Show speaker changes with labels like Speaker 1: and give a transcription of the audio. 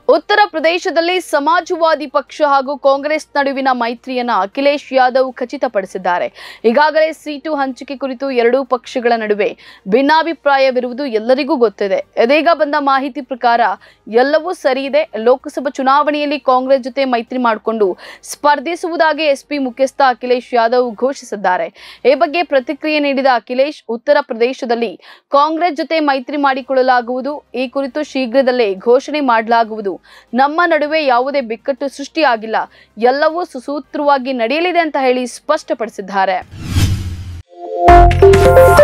Speaker 1: ಉತ್ತರ ಪ್ರದೇಶದಲ್ಲಿ ಸಮಾಜವಾದಿ ಪಕ್ಷ ಹಾಗೂ ಕಾಂಗ್ರೆಸ್ ನಡುವಿನ ಮೈತ್ರಿಯನ್ನ ಅಖಿಲೇಶ್ ಯಾದವ್ ಖಚಿತಪಡಿಸಿದ್ದಾರೆ ಈಗಾಗಲೇ ಸೀಟು ಹಂಚಿಕೆ ಕುರಿತು ಎರಡೂ ಪಕ್ಷಗಳ ನಡುವೆ ಭಿನ್ನಾಭಿಪ್ರಾಯವಿರುವುದು ಎಲ್ಲರಿಗೂ ಗೊತ್ತಿದೆ ಇದೀಗ ಬಂದ ಮಾಹಿತಿ ಪ್ರಕಾರ ಎಲ್ಲವೂ ಸರಿ ಇದೆ ಲೋಕಸಭಾ ಚುನಾವಣೆಯಲ್ಲಿ ಕಾಂಗ್ರೆಸ್ ಜೊತೆ ಮೈತ್ರಿ ಮಾಡಿಕೊಂಡು ಸ್ಪರ್ಧಿಸುವುದಾಗಿ ಎಸ್ಪಿ ಮುಖ್ಯಸ್ಥ ಅಖಿಲೇಶ್ ಯಾದವ್ ಘೋಷಿಸಿದ್ದಾರೆ ಈ ಬಗ್ಗೆ ಪ್ರತಿಕ್ರಿಯೆ ನೀಡಿದ ಅಖಿಲೇಶ್ ಉತ್ತರ ಪ್ರದೇಶದಲ್ಲಿ ಕಾಂಗ್ರೆಸ್ ಜೊತೆ ಮೈತ್ರಿ ಮಾಡಿಕೊಳ್ಳಲಾಗುವುದು ಈ ಕುರಿತು ಶೀಘ್ರದಲ್ಲೇ ಘೋಷಣೆ ಮಾಡಲಾಗುವುದು ನಮ್ಮ ನಡುವೆ ಯಾವುದೇ ಬಿಕ್ಕಟ್ಟು ಸೃಷ್ಟಿಯಾಗಿಲ್ಲ ಎಲ್ಲವೂ ಸುಸೂತ್ರವಾಗಿ ನಡೆಯಲಿದೆ ಅಂತ ಹೇಳಿ ಸ್ಪಷ್ಟಪಡಿಸಿದ್ದಾರೆ